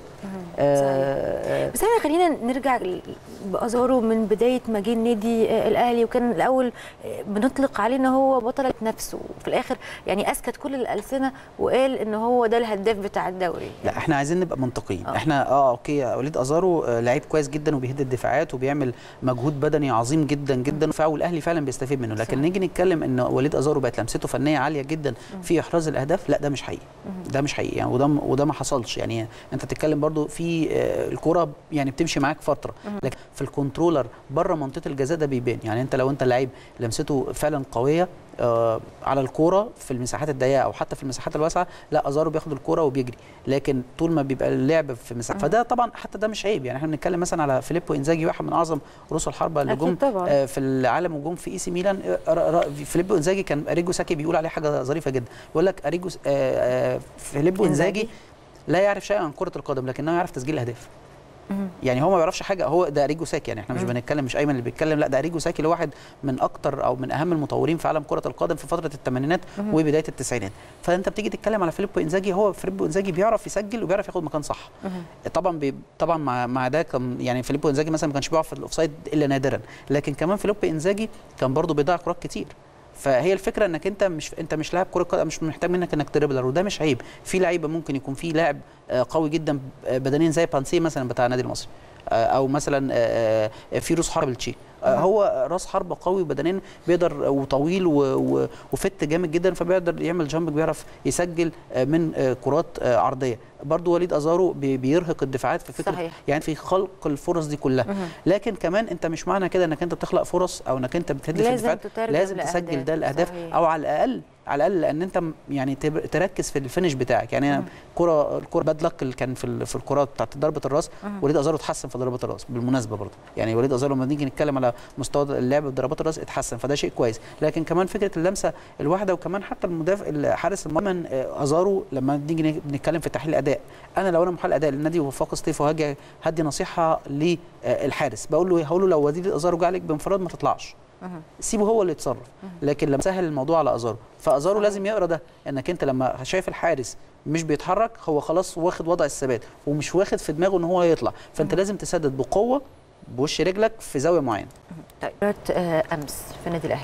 آه بس احنا خلينا نرجع ل- بازارو من بدايه ما جه النادي آه، الاهلي وكان الاول آه، بنطلق عليه ان هو بطل نفسه وفي الاخر يعني اسكت كل الالسنه وقال ان هو ده الهداف بتاع الدوري لا احنا عايزين نبقى منطقيين آه. احنا اه اوكي وليد ازارو آه، لعيب كويس جدا وبيهد الدفاعات وبيعمل مجهود بدني عظيم جدا جدا فا- والاهلي فعلا بيستفيد منه لكن صحيح. نيجي نتكلم ان وليد ازارو بقت لمسته فنيه عاليه جدا في احراز الاهداف لا ده مش حقيقي ده مش حقيقي يعني وده وده ما حصلش يعني انت بتتكلم برضو في آه، الكوره يعني بتمشي معاك فتره لكن في الكنترولر بره منطقه الجزاء ده بيبان يعني انت لو انت لعيب لمسته فعلا قويه آه، على الكوره في المساحات الضيقه او حتى في المساحات الواسعه لا ازارو بياخد الكوره وبيجري لكن طول ما بيبقى اللعب في مساحه فده طبعا حتى ده مش عيب يعني احنا بنتكلم مثلا على فيليبو انزاجي واحد من اعظم رؤوس الحربه اللي أكيد جم طبعاً. آه، في العالم وجم في اي سي ميلان آه، ر- ر- فيليبو انزاجي كان اريجو ساكي بيقول عليه حاجه ظريفه جدا يقول لك اريجو س- آه، آه، فيليبو إنزاجي. انزاجي لا يعرف شيئا عن كره القدم لكنه يعرف تسجيل الاهداف يعني هو ما بيعرفش حاجه هو ده اريجو ساكي يعني احنا مش بنتكلم مش ايمن اللي بيتكلم لا ده اريجو ساكي اللي واحد من اكتر او من اهم المطورين في عالم كره القدم في فتره الثمانينات وبدايه التسعينات فانت بتيجي تتكلم على فيليبو انزاجي هو فيليبو انزاجي بيعرف يسجل وبيعرف ياخد مكان صح طبعا بي طبعا مع مع ده كان يعني فيليبو انزاجي مثلا ما كانش بيقع في الاوفسايد الا نادرا لكن كمان فيليبو انزاجي كان برضه بيضيع كرات كتير فهي الفكره انك انت مش انت مش لاعب كره قدم مش محتاج منك انك تريبلر وده مش عيب في لعيبه ممكن يكون في لاعب آه، قوي جدا آه، بدنيا زي بانسي مثلا بتاع النادي المصري آه، او مثلا آه، آه، في روس حرب التشيك آه، هو راس حربه قوي بدنيا بيقدر وطويل و- و- وفت جامد جدا فبيقدر يعمل جامب بيعرف يسجل آه، من آه، كرات آه، عرضيه برضو وليد ازارو بي- بيرهق الدفاعات في فكره صحيح. يعني في خلق الفرص دي كلها لكن كمان انت مش معنى كده انك انت بتخلق فرص او انك انت بتهدف لازم الدفاعات تترجم لازم لأهداف. تسجل ده الاهداف صحيح. او على الاقل على الاقل لان انت م- يعني تب- تركز في الفينش بتاعك يعني انا كره الكره باد لك اللي كان في ال- في الكرات بتاعت ضربه الراس وليد ازارو اتحسن في ضربات الراس بالمناسبه برضه يعني وليد ازارو لما نيجي نتكلم على مستوى اللعب بضربات الراس اتحسن فده شيء كويس لكن كمان فكره اللمسه الواحده وكمان حتى المدافع الحارس المرمى آه، ازارو لما نيجي ن- نتكلم في تحليل اداء انا لو انا محلل اداء للنادي وفاق سطيف وهاجي هدي نصيحه للحارس بقول له إيه؟ هقول له لو وليد ازارو جه عليك بانفراد ما تطلعش سيبه هو اللي يتصرف لكن لما سهل الموضوع على ازارو فازارو لازم يقرا ده انك انت لما شايف الحارس مش بيتحرك هو خلاص واخد وضع الثبات ومش واخد في دماغه ان هو يطلع فانت لازم تسدد بقوه بوش رجلك في زاويه معينه طيب مباراة آه، امس في النادي الاهلي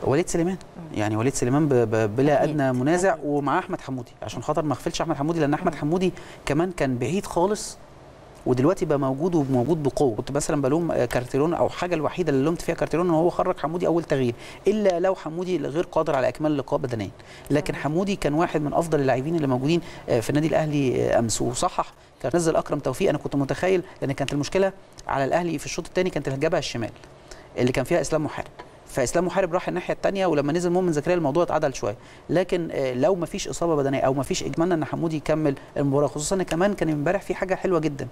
وليد سليمان يعني وليد سليمان ب- ب- بلا أكيد. ادنى منازع أكيد. ومعاه احمد حمودي عشان خاطر ما اغفلش احمد حمودي لان احمد حمودي كمان كان بعيد خالص ودلوقتي بقى موجود وموجود بقوه كنت مثلا بلوم آه، كارتيرون او حاجه الوحيده اللي لومت فيها كارتيرون ان هو خرج حمودي اول تغيير الا لو حمودي غير قادر على اكمال اللقاء بدنيا لكن حمودي كان واحد من افضل اللاعبين اللي موجودين آه، في النادي الاهلي آه، امس وصحح كان نزل اكرم توفيق انا كنت متخيل لان كانت المشكله على الاهلي في الشوط الثاني كانت الجبهه الشمال اللي كان فيها اسلام محارب فاسلام محارب راح الناحيه الثانيه ولما نزل مؤمن زكريا الموضوع اتعدل شويه لكن آه، لو ما فيش اصابه بدنيه او ما فيش اجمالنا ان حمودي يكمل المباراه خصوصا ان كمان كان امبارح في حاجه حلوه جدا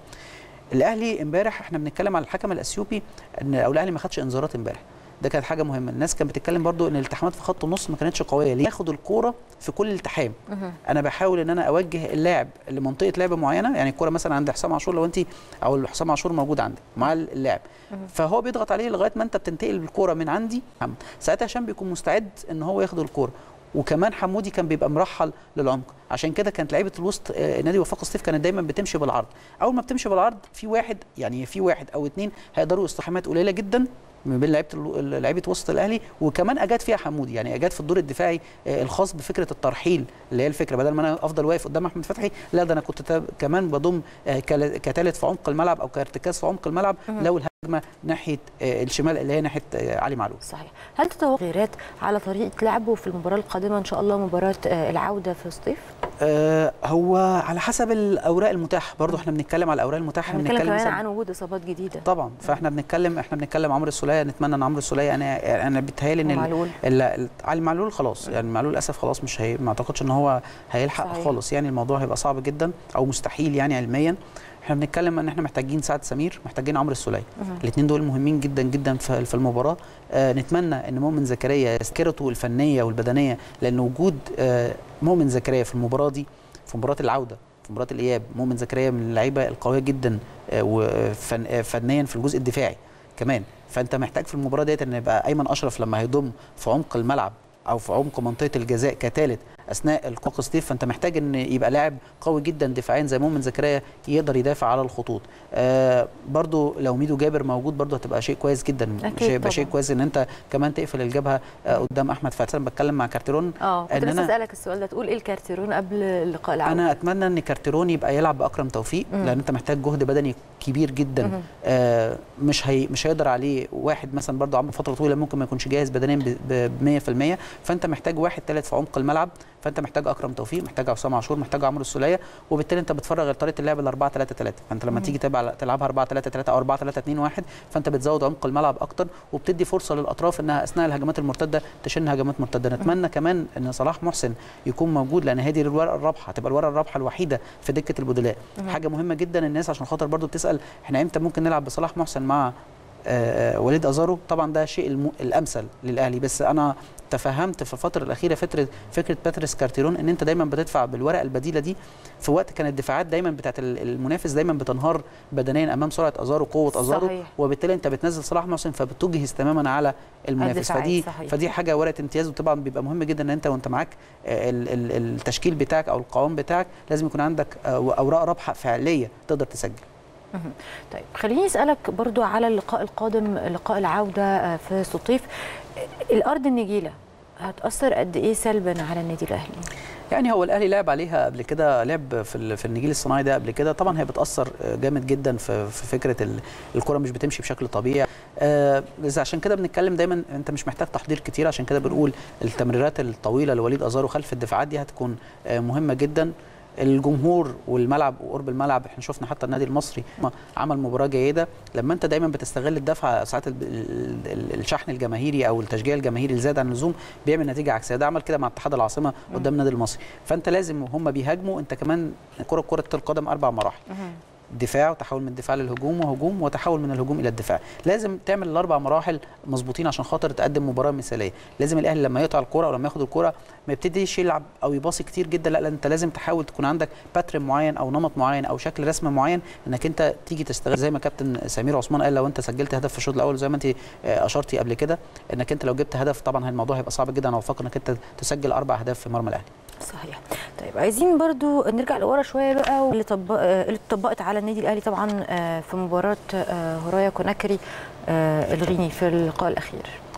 الاهلي امبارح احنا بنتكلم على الحكم الاثيوبي ان او الاهلي ما خدش انذارات امبارح ده كانت حاجه مهمه الناس كانت بتتكلم برضو ان الالتحامات في خط النص ما كانتش قويه ليه ياخد الكوره في كل التحام انا بحاول ان انا اوجه اللاعب لمنطقه لعب معينه يعني الكوره مثلا عند حسام عاشور لو انت او حسام عاشور موجود عندك مع اللاعب فهو بيضغط عليه لغايه ما انت بتنتقل الكوره من عندي محمد. ساعتها هشام بيكون مستعد ان هو ياخد الكوره وكمان حمودي كان بيبقى مرحل للعمق عشان كده كانت لعيبه الوسط آه، نادي وفاق الصيف كانت دايما بتمشي بالعرض اول ما بتمشي بالعرض في واحد يعني في واحد او اتنين هيقدروا استحامات قليله جدا ما بين لعيبه ال- لعيبه وسط الاهلي وكمان اجاد فيها حمودي يعني اجاد في الدور الدفاعي آه، الخاص بفكره الترحيل اللي هي الفكره بدل ما انا افضل واقف قدام احمد فتحي لا ده انا كنت تا- كمان بضم آه، كلا- كتالت في عمق الملعب او كارتكاز في عمق الملعب لو الهجمه ناحيه آه، الشمال اللي هي ناحيه آه، علي معلول صحيح هل تتوقع تغييرات على طريقه لعبه في المباراه القادمه ان شاء الله مباراه آه، العوده في سطيف آه، هو على حسب الاوراق المتاحه برضو احنا بنتكلم على الاوراق المتاحه احنا بنتكلم كمان مثلاً- عن وجود اصابات جديده طبعا فاحنا بنتكلم احنا بنتكلم عمرو السوليه نتمنى ان عمرو السوليه انا انا بيتهيألي ان ال- ومعلول. ال- ال- علي معلول خلاص يعني معلول للاسف خلاص مش هي ما اعتقدش ان هو هيلحق صحيح. صحيح. خالص يعني الموضوع هيبقى صعب جدا او مستحيل يعني علميا احنا بنتكلم ان احنا محتاجين سعد سمير محتاجين عمرو السوليه الاثنين دول مهمين جدا جدا في في المباراه آه نتمنى ان مؤمن زكريا سكيرته الفنيه والبدنيه لان وجود آه مؤمن زكريا في المباراه دي في مباراه العوده في مباراه الاياب مؤمن زكريا من اللعيبه القويه جدا آه، وفن آه، فنيا في الجزء الدفاعي كمان فانت محتاج في المباراه ديت ان يبقى ايمن اشرف لما هيضم في عمق الملعب او في عمق منطقه الجزاء كثالث اثناء القاق ستيف فانت محتاج ان يبقى لاعب قوي جدا دفاعيا زي مؤمن زكريا يقدر يدافع على الخطوط آه برضو لو ميدو جابر موجود برضو هتبقى شيء كويس جدا أكيد مش هيبقى شيء طبعاً. كويس ان انت كمان تقفل الجبهه آه قدام احمد فتحي انا بتكلم مع كارتيرون اه كنت إن لسه أنا- اسالك السؤال ده تقول ايه الكارتيرون قبل اللقاء العوده انا اتمنى ان كارتيرون يبقى يلعب باكرم توفيق مم. لان انت محتاج جهد بدني كبير جدا مهم. آه مش هي مش هيقدر عليه واحد مثلا برضه عمره فتره طويله ممكن ما يكونش جاهز بدنيا ب 100% فانت محتاج واحد ثالث في عمق الملعب فانت محتاج اكرم توفيق محتاج عصام عاشور محتاج عمرو السوليه وبالتالي انت بتفرغ طريقه اللعب ال 4 3 3 فانت لما تيجي تلعب تلعبها 4 3 3 او 4 3 2 1 فانت بتزود عمق الملعب اكتر وبتدي فرصه للاطراف انها اثناء الهجمات المرتده تشن هجمات مرتده نتمنى كمان ان صلاح محسن يكون موجود لان هذه الورقه الرابحه هتبقى الورقه الرابحه الوحيده في دكه البدلاء حاجه مهمه جدا الناس عشان خاطر برضو بتسال احنا امتى ممكن نلعب بصلاح محسن مع آه، آه، وليد ازارو طبعا ده الشيء الم- الامثل للاهلي بس انا تفهمت في الفتره الاخيره فكره فكره باتريس كارتيرون ان انت دايما بتدفع بالورقه البديله دي في وقت كانت الدفاعات دايما بتاعت ال- المنافس دايما بتنهار بدنيا امام سرعه ازارو قوه ازارو صحيح. وبالتالي انت بتنزل صلاح محسن فبتجهز تماما على المنافس الدفاعات، فدي صحيح. فدي حاجه ورقه امتياز وطبعا بيبقى مهم جدا ان انت وانت معاك آه، ال- ال- التشكيل بتاعك او القوام بتاعك لازم يكون عندك آه، اوراق رابحه فعليه تقدر تسجل مهم. طيب خليني اسالك برضو على اللقاء القادم لقاء العوده آه، في سطيف الارض النجيله هتاثر قد ايه سلبا على النادي الاهلي يعني هو الاهلي لعب عليها قبل كده لعب في ال- في النجيل الصناعي ده قبل كده طبعا هي بتاثر جامد جدا في في فكره ال- الكره مش بتمشي بشكل طبيعي آه بس عشان كده بنتكلم دايما انت مش محتاج تحضير كتير عشان كده بنقول التمريرات الطويله لوليد ازارو خلف الدفاعات دي هتكون آه مهمه جدا الجمهور والملعب وقرب الملعب احنا شفنا حتى النادي المصري عمل مباراه جيده لما انت دايما بتستغل الدفعه ساعات ال- ال- ال- الشحن الجماهيري او التشجيع الجماهيري الزاد عن اللزوم بيعمل نتيجه عكسيه ده عمل كده مع اتحاد العاصمه قدام النادي المصري فانت لازم وهم بيهاجموا انت كمان كره كره القدم اربع مراحل دفاع وتحول من الدفاع للهجوم وهجوم وتحول من الهجوم الى الدفاع لازم تعمل الاربع مراحل مظبوطين عشان خاطر تقدم مباراه مثاليه لازم الاهلي لما يقطع الكره او لما ياخد الكره ما يبتديش يلعب او يباصي كتير جدا لا, لا انت لازم تحاول تكون عندك باترن معين او نمط معين او شكل رسم معين انك انت تيجي تستغل زي ما كابتن سمير عثمان قال لو انت سجلت هدف في الشوط الاول زي ما انت آه، اشرتي قبل كده انك انت لو جبت هدف طبعا الموضوع هيبقى صعب جدا او فقط انك انت تسجل اربع اهداف في مرمى الاهلي صحيح طيب عايزين برضو نرجع لورا شويه بقى واللي طبق آه، اللي اتطبقت على النادي الاهلي طبعا آه، في مباراه آه، هورايا كوناكري آه، الغيني في اللقاء الاخير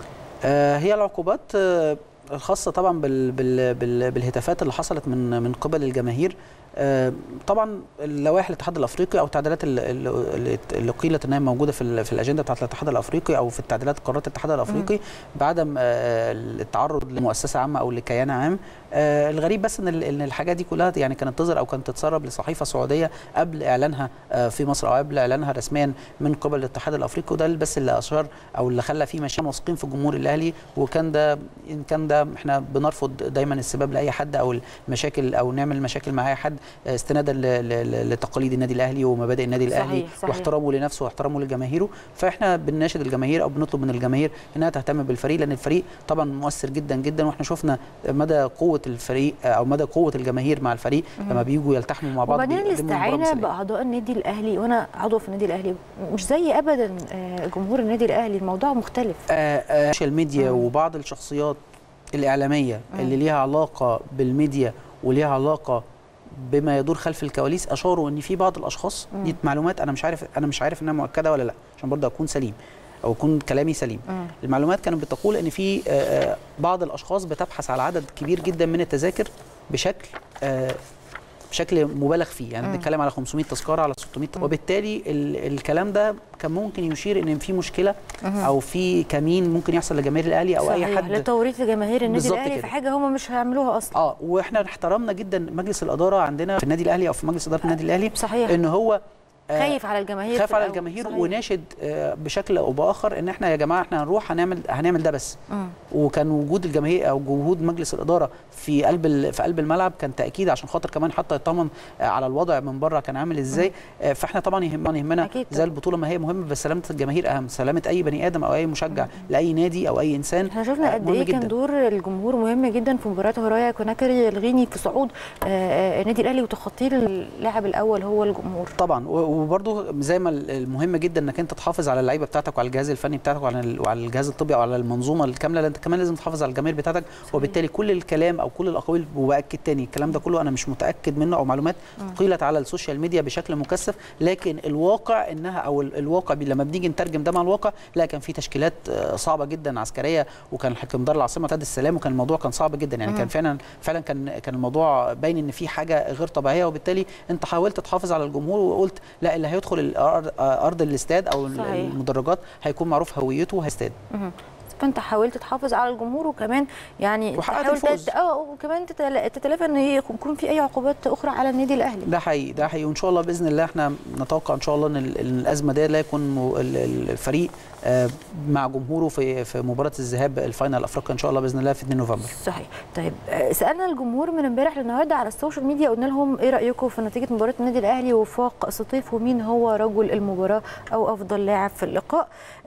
آه، هي العقوبات آه، الخاصه طبعا بال بال بال بالهتافات اللي حصلت من من قبل الجماهير آه، طبعا اللوائح الاتحاد الافريقي او التعديلات ال- ال- اللي- اللي قيلت انها موجوده في ال- في الاجنده بتاعت الاتحاد الافريقي او في التعديلات قرارات الاتحاد الافريقي بعدم آه، التعرض لمؤسسه عامه او لكيان عام آه، الغريب بس ان ال- ان الحاجات دي كلها يعني كانت تظهر او كانت تتسرب لصحيفه سعوديه قبل اعلانها آه، في مصر او قبل اعلانها رسميا من قبل الاتحاد الافريقي وده اللي بس اللي اشار او اللي خلى فيه مشاكل واثقين في الجمهور الاهلي وكان ده ان كان ده احنا بنرفض دايما السباب لاي حد او المشاكل او نعمل مشاكل مع اي حد آه، استنادا ل- ل- ل- لتقاليد النادي الاهلي ومبادئ النادي صحيح، الاهلي صحيح. واحترامه لنفسه واحترامه لجماهيره فاحنا بنناشد الجماهير او بنطلب من الجماهير انها تهتم بالفريق لان الفريق طبعا مؤثر جدا جدا واحنا شفنا مدى قوه الفريق او مدى قوه الجماهير مع الفريق لما بييجوا يلتحموا مع بعض وبعدين بيقدموا مباراة الاستعانه مثالية. باعضاء النادي الاهلي وانا عضو في النادي الاهلي مش زي ابدا آه، جمهور النادي الاهلي الموضوع مختلف آه، آه، السوشيال ميديا مم. وبعض الشخصيات الاعلاميه مم. اللي ليها علاقه بالميديا وليها علاقه بما يدور خلف الكواليس اشاروا ان في بعض الاشخاص مم. دي معلومات انا مش عارف انا مش عارف انها مؤكده ولا لا عشان برضه اكون سليم او اكون كلامي سليم مم. المعلومات كانت بتقول ان في آه، آه، بعض الاشخاص بتبحث على عدد كبير جدا من التذاكر بشكل آه، بشكل مبالغ فيه يعني مم. بنتكلم على 500 تذكره على 600 وبالتالي ال- الكلام ده كان ممكن يشير ان في مشكله او في كمين ممكن يحصل لجماهير الاهلي او اي صحيح، حد لتوريط جماهير النادي بالظبط الاهلي في كده. حاجه هم مش هيعملوها اصلا اه واحنا احترمنا جدا مجلس الاداره عندنا في النادي الاهلي او في مجلس اداره النادي الاهلي صحيح ان هو آه، خايف على الجماهير خاف في على الأول. الجماهير صحيح. وناشد آه، بشكل او باخر ان احنا يا جماعه احنا هنروح هنعمل هنعمل ده بس مم. وكان وجود الجماهير او جهود مجلس الاداره في قلب ال- في قلب الملعب كان تاكيد عشان خاطر كمان حتى يطمن آه، على الوضع من بره كان عامل ازاي آه، فاحنا طبعا يهمنا يهمنا أكيد زي طبعاً. البطوله ما هي مهمه بس سلامه الجماهير اهم سلامه اي بني ادم او اي مشجع لاي نادي او اي انسان احنا شفنا آه، قد مهم ايه كان جداً. دور الجمهور مهم جدا في مباراه هرايا كوناكري الغيني في صعود آه، آه، النادي الاهلي وتخطيه اللاعب الاول هو الجمهور طبعا و- وبرضه زي ما ال- المهم جدا انك انت تحافظ على اللعيبه بتاعتك وعلى الجهاز الفني بتاعتك وعلى ال- وعلى الجهاز الطبي او على المنظومه الكامله لأن انت كمان لازم تحافظ على الجماهير بتاعتك وبالتالي كل الكلام او كل الاقاويل وباكد تاني الكلام ده كله انا مش متاكد منه او معلومات قيلت على السوشيال ميديا بشكل مكثف لكن الواقع انها او ال- الواقع بي- لما بنيجي نترجم ده مع الواقع لا كان في تشكيلات آه، صعبه جدا عسكريه وكان حكم دار العاصمه تاد السلام وكان الموضوع كان صعب جدا يعني كان فعلا فعلا كان كان الموضوع باين ان في حاجه غير طبيعيه وبالتالي انت حاولت تحافظ على الجمهور وقلت لا اللي هيدخل الأرض- ارض الاستاد او صحيح. المدرجات هيكون معروف هويته وهيستاد مهم. فانت حاولت تحافظ على الجمهور وكمان يعني وحققت تحاول الفوز. تت- اه وكمان تتل- تتلافى ان هي يكون في اي عقوبات اخرى على النادي الاهلي ده حقيقي ده حقيقي وان شاء الله باذن الله احنا نتوقع ان شاء الله ان ال- إن الازمه دي لا يكون م- ال- ال- الفريق آه، مع جمهوره في في مباراه الذهاب الفاينل افريقيا ان شاء الله باذن الله في 2 نوفمبر صحيح طيب آه، سالنا الجمهور من امبارح للنهارده على السوشيال ميديا قلنا لهم ايه رايكم في نتيجه مباراه النادي الاهلي وفاق سطيف ومين هو رجل المباراه او افضل لاعب في اللقاء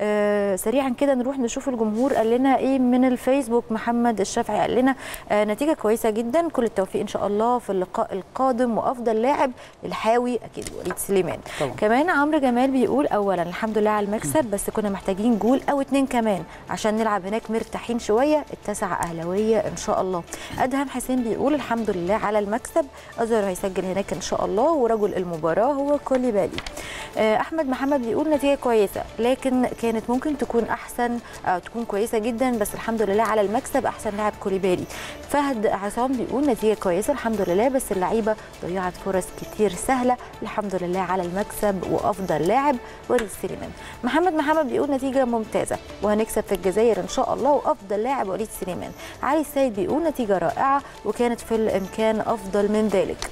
آه سريعا كده نروح نشوف الجمهور قال لنا ايه من الفيسبوك محمد الشافعي قال لنا آه نتيجه كويسه جدا كل التوفيق ان شاء الله في اللقاء القادم وافضل لاعب الحاوي اكيد وليد سليمان طبعا. كمان عمرو جمال بيقول اولا الحمد لله على المكسب بس كنا محتاجين جول او اتنين كمان عشان نلعب هناك مرتاحين شويه التسعه اهلاويه ان شاء الله ادهم حسين بيقول الحمد لله على المكسب ازهر هيسجل هناك ان شاء الله ورجل المباراه هو كوليبالي آه، احمد محمد بيقول نتيجه كويسه لكن كانت ممكن تكون احسن او تكون كويسه جدا بس الحمد لله على المكسب احسن لاعب كوليبالي فهد عصام بيقول نتيجه كويسه الحمد لله بس اللعيبه ضيعت فرص كتير سهله الحمد لله على المكسب وافضل لاعب وليد سليمان محمد محمد بيقول نتيجه ممتازه وهنكسب في الجزائر ان شاء الله وافضل لاعب وليد سليمان علي السيد بيقول نتيجه رائعه وكانت في الامكان افضل من ذلك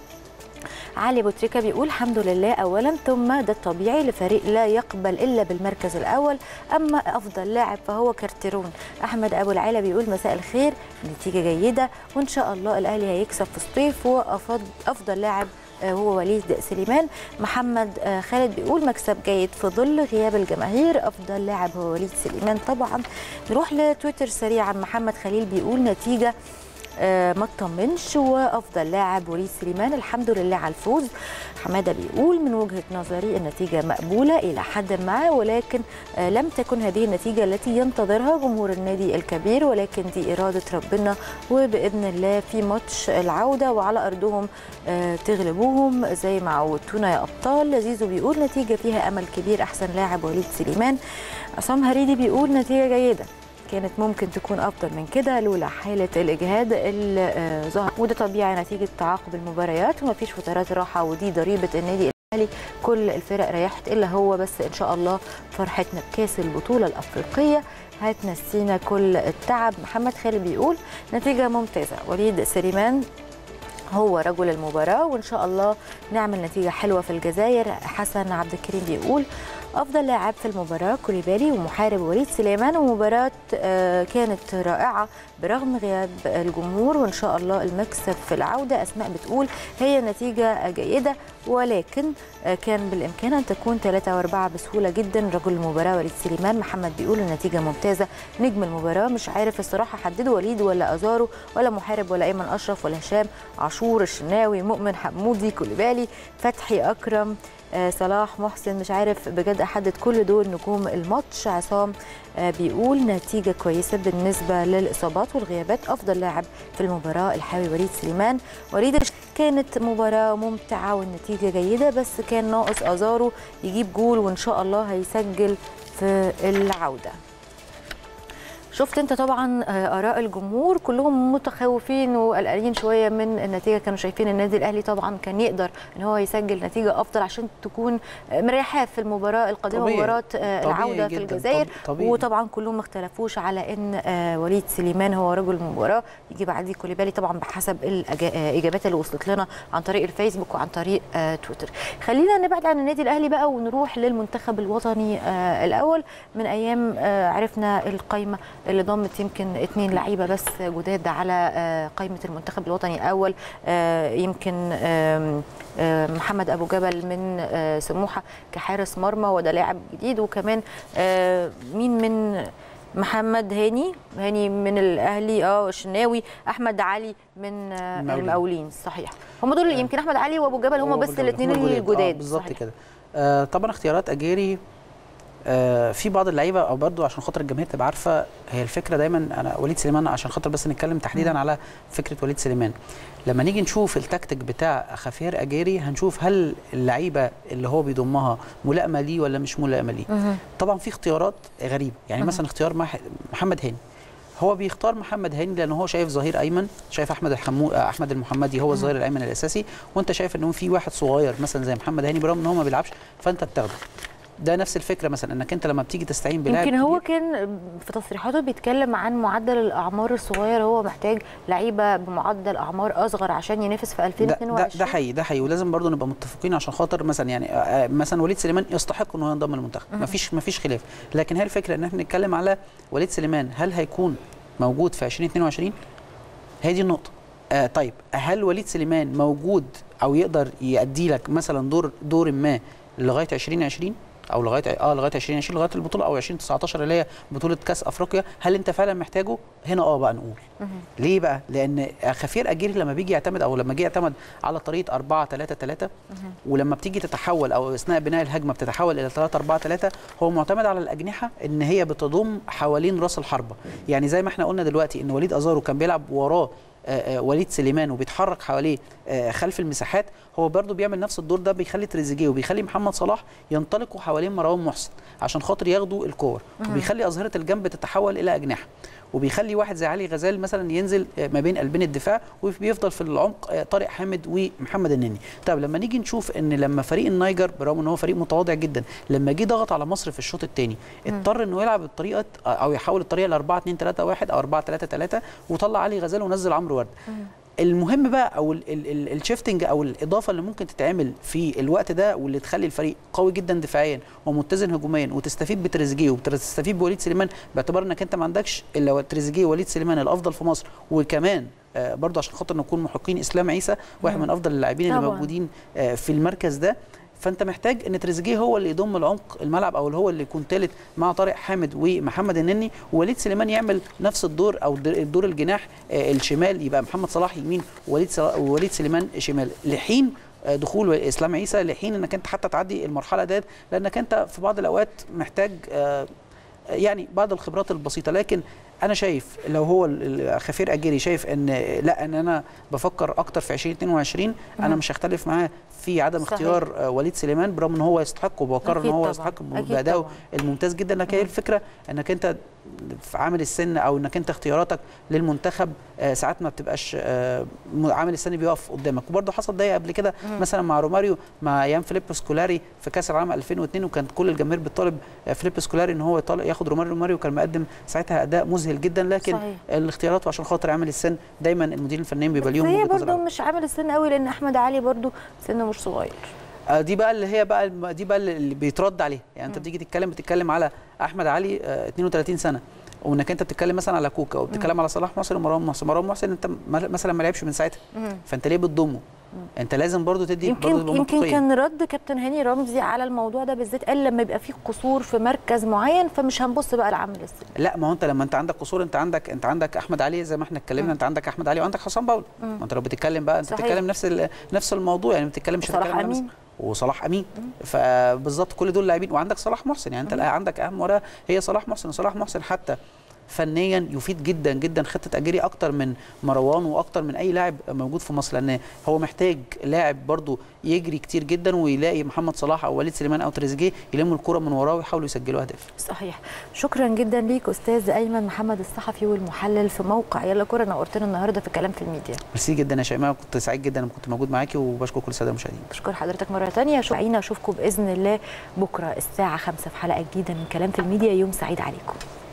علي بوتريكا بيقول الحمد لله اولا ثم ده الطبيعي لفريق لا يقبل الا بالمركز الاول اما افضل لاعب فهو كارتيرون احمد ابو العيله بيقول مساء الخير نتيجه جيده وان شاء الله الاهلي هيكسب في سطيف وافضل لاعب آه، هو وليد سليمان محمد آه، خالد بيقول مكسب جيد في ظل غياب الجماهير افضل لاعب هو وليد سليمان طبعا نروح لتويتر سريعا محمد خليل بيقول نتيجه آه، ما اطمنش وافضل لاعب وليد سليمان الحمد لله على الفوز حماده بيقول من وجهه نظري النتيجه مقبوله الى حد ما ولكن آه، لم تكن هذه النتيجه التي ينتظرها جمهور النادي الكبير ولكن دي اراده ربنا وباذن الله في ماتش العوده وعلى ارضهم آه، تغلبوهم زي ما عودتونا يا ابطال زيزو بيقول نتيجه فيها امل كبير احسن لاعب وليد سليمان عصام هريدي بيقول نتيجه جيده كانت ممكن تكون افضل من كده لولا حاله الاجهاد اللي آه، ظهر وده طبيعي نتيجه تعاقب المباريات ومفيش فترات راحه ودي ضريبه النادي الاهلي كل الفرق ريحت الا هو بس ان شاء الله فرحتنا بكاس البطوله الافريقيه هتنسينا كل التعب محمد خالد بيقول نتيجه ممتازه وليد سليمان هو رجل المباراة وإن شاء الله نعمل نتيجة حلوة في الجزائر حسن عبد الكريم بيقول أفضل لاعب في المباراة كوليبالي ومحارب وليد سليمان ومباراة آه، كانت رائعة برغم غياب الجمهور وإن شاء الله المكسب في العودة أسماء بتقول هي نتيجة جيدة ولكن آه، كان بالإمكان أن تكون ثلاثة وأربعة بسهولة جدا رجل المباراة وليد سليمان محمد بيقول النتيجة ممتازة نجم المباراة مش عارف الصراحة حدده وليد ولا أزارو ولا محارب ولا أيمن أشرف ولا هشام عاشور الشناوي مؤمن حمودي كوليبالي فتحي أكرم آه، صلاح محسن مش عارف بجد احدد كل دول نجوم الماتش عصام آه، بيقول نتيجه كويسه بالنسبه للاصابات والغيابات افضل لاعب في المباراه الحاوي وليد سليمان وليد كانت مباراه ممتعه والنتيجه جيده بس كان ناقص ازارو يجيب جول وان شاء الله هيسجل في العوده شفت انت طبعا آه، اراء الجمهور كلهم متخوفين وقلقانين شويه من النتيجه كانوا شايفين النادي الاهلي طبعا كان يقدر ان هو يسجل نتيجه افضل عشان تكون آه، مريحاه في المباراه القادمه طبيعي. مباراه آه، طبيعي العوده في جداً. الجزائر طب- طبيعي. وطبعا كلهم ما اختلفوش على ان آه، وليد سليمان هو رجل المباراه يجي بعديه كوليبالي طبعا بحسب الاجابات اللي وصلت لنا عن طريق الفيسبوك وعن طريق آه، تويتر خلينا نبعد عن النادي الاهلي بقى ونروح للمنتخب الوطني آه، الاول من ايام آه، عرفنا القائمه اللي ضمت يمكن اثنين لعيبه بس جداد على آه، قائمه المنتخب الوطني الاول آه، يمكن آم، آه، محمد ابو جبل من آه، سموحه كحارس مرمى وده لاعب جديد وكمان آه، مين من محمد هاني هاني من الاهلي اه الشناوي احمد علي من آه، المقاولين. المقاولين صحيح هم دول يمكن احمد علي وابو جبل هم هو بس بالجبل. الاثنين هم الجداد. آه، الجداد بالظبط صحيح. كده آه طبعا اختيارات اجيري آه في بعض اللعيبه او برضو عشان خاطر الجماهير تبقى عارفه هي الفكره دايما انا وليد سليمان عشان خاطر بس نتكلم تحديدا على فكره وليد سليمان لما نيجي نشوف التكتيك بتاع خفير اجيري هنشوف هل اللعيبه اللي هو بيضمها ملائمه ليه ولا مش ملائمه ليه مهم. طبعا في اختيارات غريبه يعني مهم. مثلا اختيار مح- محمد هاني هو بيختار محمد هاني لان هو شايف ظهير ايمن شايف احمد الحمو احمد المحمدي هو الظهير الايمن الاساسي وانت شايف ان هو في واحد صغير مثلا زي محمد هاني برغم ان هو ما بيلعبش فانت بتاخده ده نفس الفكره مثلا انك انت لما بتيجي تستعين بلاعب يمكن هو كبير- كان في تصريحاته بيتكلم عن معدل الاعمار الصغير هو محتاج لعيبه بمعدل اعمار اصغر عشان ينافس في ده, 2022 ده, ده حقيقي ده حقيقي ولازم برضه نبقى متفقين عشان خاطر مثلا يعني آه، آه، مثلا وليد سليمان يستحق ان هو ينضم للمنتخب مفيش مفيش خلاف لكن هي الفكره ان احنا نتكلم على وليد سليمان هل هيكون موجود في 2022 هي دي النقطه آه طيب هل وليد سليمان موجود او يقدر يأدي لك مثلا دور دور ما لغايه 2020 او لغايه اه لغايه 2020 لغايه البطوله او 2019 اللي هي بطوله كاس افريقيا هل انت فعلا محتاجه هنا اه بقى نقول ليه بقى لان خفير اجيري لما بيجي يعتمد او لما جه يعتمد على طريقه 4 3 3 ولما بتيجي تتحول او اثناء بناء الهجمه بتتحول الى 3 4 3 هو معتمد على الاجنحه ان هي بتضم حوالين راس الحربه يعني زي ما احنا قلنا دلوقتي ان وليد ازارو كان بيلعب وراه آه، آه، وليد سليمان وبيتحرك حواليه آه، خلف المساحات هو برضو بيعمل نفس الدور ده بيخلي تريزيجيه وبيخلي محمد صلاح ينطلقوا حوالين مروان محسن عشان خاطر ياخدوا الكور وبيخلي اظهره الجنب تتحول الى اجنحه وبيخلي واحد زي علي غزال مثلا ينزل آه، ما بين قلبين الدفاع وبيفضل في العمق آه، طارق حامد ومحمد النني طب لما نيجي نشوف ان لما فريق النيجر برغم ان هو فريق متواضع جدا لما جه ضغط على مصر في الشوط الثاني اضطر انه يلعب الطريقه او يحول الطريقه ل 4 2 3 1 او 4 3 3 وطلع علي غزال ونزل عمرو ورد المهم بقى او الشيفتنج او الاضافه اللي ممكن تتعمل في الوقت ده واللي تخلي الفريق قوي جدا دفاعيا ومتزن هجوميا وتستفيد بتريزيجيه وتستفيد بوليد سليمان باعتبار انك انت ما عندكش الا تريزيجيه ووليد سليمان الافضل في مصر وكمان آه، برضه عشان خاطر نكون محقين اسلام عيسى واحد من افضل اللاعبين اللي طبعاً. موجودين آه، في المركز ده فانت محتاج ان تريزيجيه هو اللي يضم العمق الملعب او اللي هو اللي يكون ثالث مع طارق حامد ومحمد النني ووليد سليمان يعمل نفس الدور او در- الدور الجناح آه، الشمال يبقى محمد صلاح يمين ووليد صلا- ووليد سليمان شمال لحين آه، دخول اسلام عيسى لحين انك انت حتى تعدي المرحله ديت لانك انت في بعض الاوقات محتاج آه، يعني بعض الخبرات البسيطه لكن انا شايف لو هو ال- ال- خفير اجيري شايف ان لا ان انا بفكر اكتر في 2022 انا مم. مش هختلف معاه في عدم صحيح. اختيار آه، وليد سليمان برغم ان هو يستحق وبقرر ان أكيد هو طبعاً. يستحق أكيد بادائه طبعاً. الممتاز جدا لكن هي مم. الفكره انك انت في عامل السن او انك انت اختياراتك للمنتخب آه، ساعات ما بتبقاش آه، م- عامل السن بيقف قدامك وبرده حصل ده قبل كده مثلا مع روماريو مع ايام فيليب سكولاري في كاس العالم 2002 وكانت كل الجماهير بتطالب آه، فيليب سكولاري ان هو يطالب ياخد روماريو روماريو كان مقدم ساعتها اداء مذهل جدا لكن صحيح. الاختيارات وعشان خاطر عامل السن دايما المديرين الفنيين بيبقى ليهم هي وجهة نظر برضه مش عامل السن قوي لان احمد علي برضه سنه مش صغير آه، دي بقى اللي هي بقى الم- دي بقى اللي بيترد عليها يعني انت بتيجي تتكلم بتتكلم على احمد علي آه، 32 سنه وانك انت بتتكلم مثلا على كوكا وبتتكلم على صلاح محسن ومروان محسن مروان محسن انت م- مثلا ما لعبش من ساعتها فانت ليه بتضمه انت لازم برضو تدي برضو يمكن تبقى يمكن منطقية. كان رد كابتن هاني رمزي على الموضوع ده بالذات قال لما يبقى فيه قصور في مركز معين فمش هنبص بقى لعامل السن لا ما هو انت لما انت عندك قصور انت عندك انت عندك احمد علي زي ما احنا اتكلمنا انت عندك احمد علي وعندك حسام باول ما انت لو بتتكلم بقى انت صحيح. بتتكلم نفس ال- نفس الموضوع يعني بتتكلم مش وصلاح هتتكلم على أمين. مثلا- وصلاح امين فبالظبط كل دول لاعبين وعندك صلاح محسن يعني انت الآن عندك اهم ورقه هي صلاح محسن وصلاح محسن حتى فنيا يفيد جدا جدا خطه اجيري اكتر من مروان واكتر من اي لاعب موجود في مصر لان هو محتاج لاعب برضو يجري كتير جدا ويلاقي محمد صلاح او وليد سليمان او تريزيجيه يلموا الكره من وراه ويحاولوا يسجلوا اهداف صحيح شكرا جدا ليك استاذ ايمن محمد الصحفي والمحلل في موقع يلا كوره نورتنا النهارده في كلام في الميديا ميرسي جدا يا شيماء كنت سعيد جدا لما كنت موجود معاكي وبشكر كل الساده المشاهدين بشكر حضرتك مره ثانيه شوفينا اشوفكم باذن الله بكره الساعه 5 في حلقه جديده من كلام في الميديا يوم سعيد عليكم